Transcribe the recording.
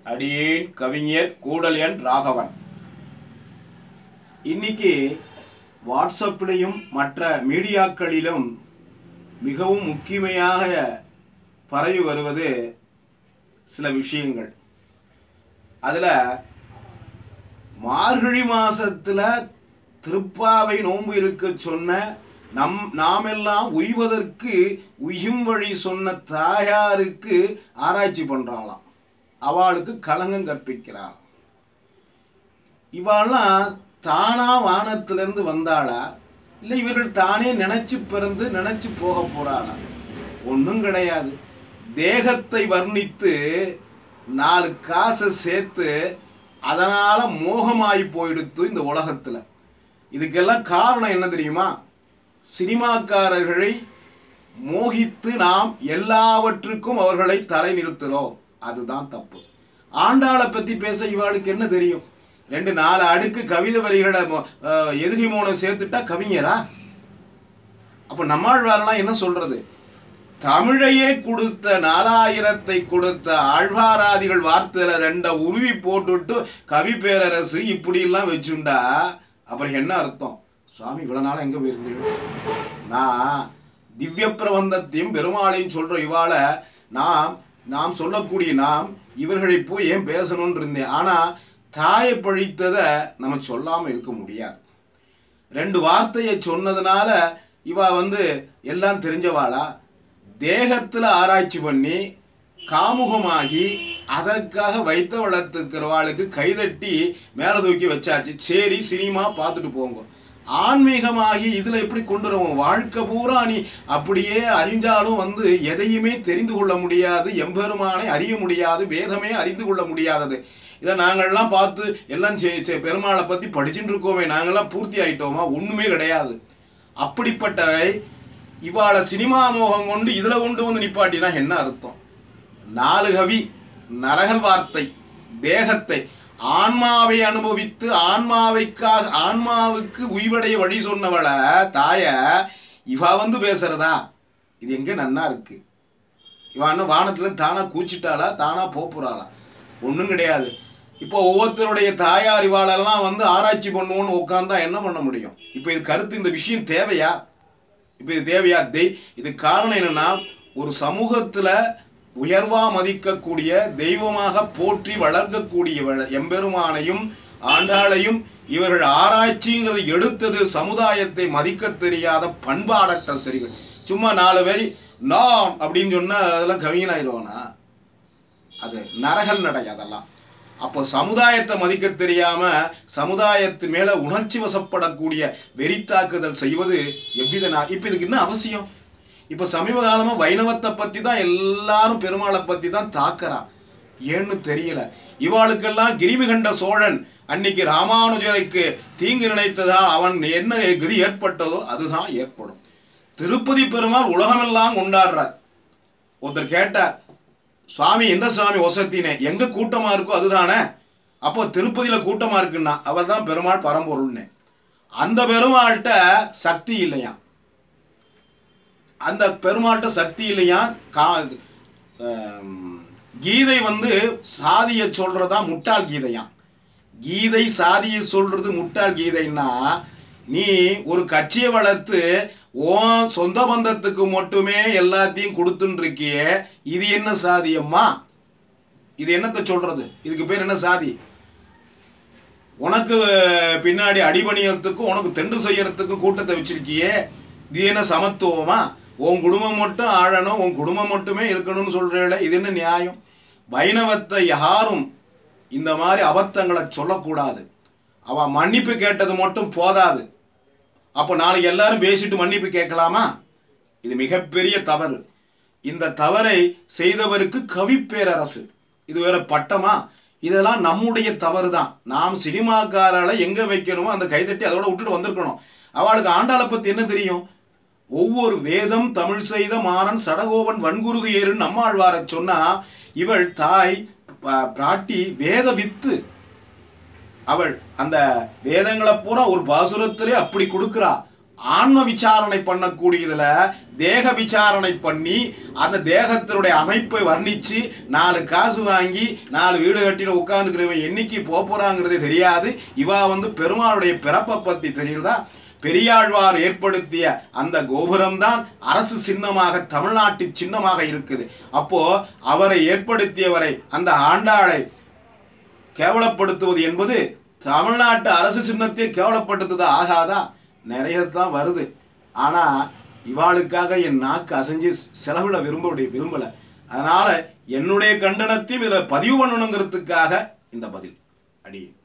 அடியேன் கவிஞர் கூடல் என் ராகவன் இன்னைக்கு வாட்ஸ்அப்லையும் மற்ற மீடியாக்களிலும் மிகவும் முக்கியமையாக பரவி வருவது சில விஷயங்கள் அதில் மார்கழி மாசத்துல திருப்பாவை நோன்பு இருக்க சொன்ன நம் நாமெல்லாம் உய்வதற்கு உய்யும் வழி சொன்ன தாயாருக்கு ஆராய்ச்சி பண்றாளாம் அவளுக்கு களங்கம் கற்பிக்கிறாள் இவாள்லாம் தானா வானத்திலிருந்து வந்தாளா இல்லை இவர்கள் தானே நினைச்சு பிறந்து நினைச்சு போக போறாளா ஒன்றும் கிடையாது தேகத்தை வர்ணித்து நாலு காசை சேர்த்து அதனால மோகமாகி போயிடுத்து இந்த உலகத்துல இதுக்கெல்லாம் காரணம் என்ன தெரியுமா சினிமாக்காரர்களை மோகித்து நாம் எல்லாவற்றுக்கும் அவர்களை தலை நிறுத்துகிறோம் அதுதான் தப்பு ஆண்டாளை பத்தி பேச இவாளுக்கு என்ன தெரியும் ரெண்டு நாலு அடுக்கு கவிதை வரிகளை மொ- அஹ், எதுகை மோனம் சேர்த்துட்டா கவிஞரா அப்ப நம்மாழ்வாரெல்லாம் என்ன சொல்றது தமிழையே கொடுத்த நாலாயிரத்தை கொடுத்த ஆழ்வாராதிகள் வார்த்தையில ரெண்ட உருவி போட்டுட்டு கவி பேரரசு இப்படி எல்லாம் வச்சுண்டா அப்புறம் என்ன அர்த்தம் சுவாமி இவ்வளவு நாளா எங்க போயிருந்தீங்க நான் திவ்ய பிரபந்தத்தையும் பெருமாளையும் சொல்ற இவாள நாம் நாம் சொல்லக்கூடிய நாம் இவர்களை போய் ஏன் பேசணும்னு இருந்தேன் ஆனா தாயை பழித்ததை நம்ம சொல்லாம இருக்க முடியாது ரெண்டு வார்த்தையை சொன்னதுனால இவ வந்து எல்லாம் தெரிஞ்சவாளா தேகத்துல ஆராய்ச்சி பண்ணி காமுகமாகி அதற்காக வைத்த வளர்த்துக்கிறவாளுக்கு கைதட்டி மேலே தூக்கி வச்சாச்சு சரி சினிமா பார்த்துட்டு போங்க ஆன்மீகமாகி இதுல எப்படி கொண்டு வருவோம் வாழ்க்கை பூரா நீ அப்படியே அறிஞ்சாலும் வந்து எதையுமே தெரிந்து கொள்ள முடியாது எம்பெருமானை அறிய முடியாது வேதமே அறிந்து கொள்ள முடியாதது இதை நாங்கள்லாம் பார்த்து எல்லாம் செ- செ- பெருமாளை பத்தி படிச்சுட்டு இருக்கோமே நாங்கெல்லாம் பூர்த்தி ஆயிட்டோமா ஒண்ணுமே கிடையாது அப்படிப்பட்டவரை இவாளை சினிமா மோகம் கொண்டு இதுல கொண்டு வந்து நிப்பாட்டினா என்ன அர்த்தம் நாலு கவி நரகல் வார்த்தை தேகத்தை ஆன்மாவை அனுபவித்து ஆன்மாவைக்காக ஆன்மாவுக்கு உய்வடைய வழி சொன்னவளை தாய இவ வந்து பேசுறதா இது எங்க நன்னா இருக்கு இவ என்ன வானத்துல தானா கூச்சிட்டாளா தானா போப்புறாளா ஒண்ணும் கிடையாது இப்போ ஒவ்வொருத்தருடைய தாயார் இவாளெல்லாம் வந்து ஆராய்ச்சி பண்ணுவோன்னு உட்காந்தா என்ன பண்ண முடியும் இப்போ இது கருத்து இந்த விஷயம் தேவையா இப்போ இது தேவையா தெய் இது காரணம் என்னன்னா ஒரு சமூகத்துல உயர்வா மதிக்கக்கூடிய தெய்வமாக போற்றி வளர்க்கக்கூடிய வ- எம்பெருமானையும் ஆண்டாளையும் இவர்கள் ஆராய்ச்சிங்கிறது எடுத்தது சமுதாயத்தை மதிக்க தெரியாத பண்பாடற்ற சரிகள் சும்மா நாலு பேர் நாம் அப்படின்னு சொன்னா அதெல்லாம் கவிஞனாயிடுவானா அது நரகல் நடை அதெல்லாம் அப்போ சமுதாயத்தை மதிக்க தெரியாம சமுதாயத்து மேல உணர்ச்சி வசப்படக்கூடிய வெறித்தாக்குதல் செய்வது எவ்வித நா- இப்ப இதுக்கு என்ன அவசியம் இப்ப சமீப காலமா வைணவத்தை பத்தி தான் எல்லாரும் பெருமாளை பத்தி தான் தாக்குறா ஏன்னு தெரியல இவாளுக்கெல்லாம் கிரிமிகண்ட சோழன் அன்னைக்கு ராமானுஜருக்கு தீங்கு நினைத்ததால் அவன் என்ன கதி ஏற்பட்டதோ அதுதான் ஏற்படும் திருப்பதி பெருமாள் உலகமெல்லாம் கொண்டாடுறார் ஒருத்தர் கேட்டார் சுவாமி எந்த சுவாமி ஒசத்தினே எங்க கூட்டமா இருக்கோ அதுதானே அப்போ திருப்பதியில கூட்டமா இருக்குன்னா அவர் தான் பெருமாள் பரம்பொருள்னு அந்த பெருமாள்கிட்ட சக்தி இல்லையா அந்த பெருமாள்கிட்ட சக்தி இல்லையா கா ஆம், கீதை வந்து சாதியை சொல்றதா முட்டாள் கீதையாம் கீதை சாதியை சொல்றது முட்டாள் கீதைன்னா நீ ஒரு கட்சியை வளர்த்து உன் சொந்த பந்தத்துக்கு மட்டுமே எல்லாத்தையும் கொடுத்துட்டு இருக்கியே இது என்ன சாதியம்மா இது என்னத்தை சொல்றது இதுக்கு பேர் என்ன சாதி உனக்கு பின்னாடி அடிபணியத்துக்கும் உனக்கு தெண்டு செய்யறதுக்கும் கூட்டத்தை வச்சிருக்கியே இது என்ன சமத்துவமா உன் குடும்பம் மட்டும் ஆழணும் உன் குடும்பம் மட்டுமே இருக்கணும்னு சொல்றேல இது என்ன நியாயம் வைணவத்தை யாரும் இந்த மாதிரி அபத்தங்களை சொல்லக்கூடாது அவ மன்னிப்பு கேட்டது மட்டும் போதாது அப்போ நாளைக்கு எல்லாரும் பேசிட்டு மன்னிப்பு கேட்கலாமா இது மிகப்பெரிய தவறு இந்த தவறை செய்தவருக்கு கவி பேரரசு இது வேற பட்டமா இதெல்லாம் நம்முடைய தவறு தான் நாம் சினிமாக்காரால எங்க வைக்கணுமோ அந்த கைதட்டி அதோட விட்டுட்டு வந்திருக்கணும் அவளுக்கு ஆண்டாளை பத்தி என்ன தெரியும் ஒவ்வொரு வேதம் தமிழ் செய்த மாறன் சடகோபன் வன்குருகு ஏறுன்னு நம்மாழ்வாரை சொன்னா இவள் தாய் ப- பிராட்டி வேத வித்து அவள் அந்த வேதங்களை பூரா ஒரு பாசுரத்திலே அப்படி கொடுக்கிறா ஆன்ம விசாரணை பண்ணக்கூடியதுல தேக விசாரணை பண்ணி அந்த தேகத்தினுடைய அமைப்பை வர்ணிச்சு நாலு காசு வாங்கி நாலு வீடு கட்டின உட்காந்துக்கிறவன் என்னைக்கு போக போறாங்கிறதே தெரியாது இவா வந்து பெருமாளுடைய பிறப்பை பத்தி தெரியுதா பெரியாழ்வார் ஏற்படுத்திய அந்த கோபுரம்தான் அரசு சின்னமாக தமிழ்நாட்டு சின்னமாக இருக்குது அப்போ அவரை ஏற்படுத்தியவரை அந்த ஆண்டாளை கேவலப்படுத்துவது என்பது தமிழ்நாட்டு அரசு சின்னத்தை கேவலப்படுத்துது ஆகாதா நிறைய தான் வருது ஆனால் இவாளுக்காக என் நாக்கு அசைஞ்சு செலவிட விரும்ப விரும்பலை அதனால் என்னுடைய கண்டனத்தையும் இதை பதிவு பண்ணணுங்கிறதுக்காக இந்த பதில் அடி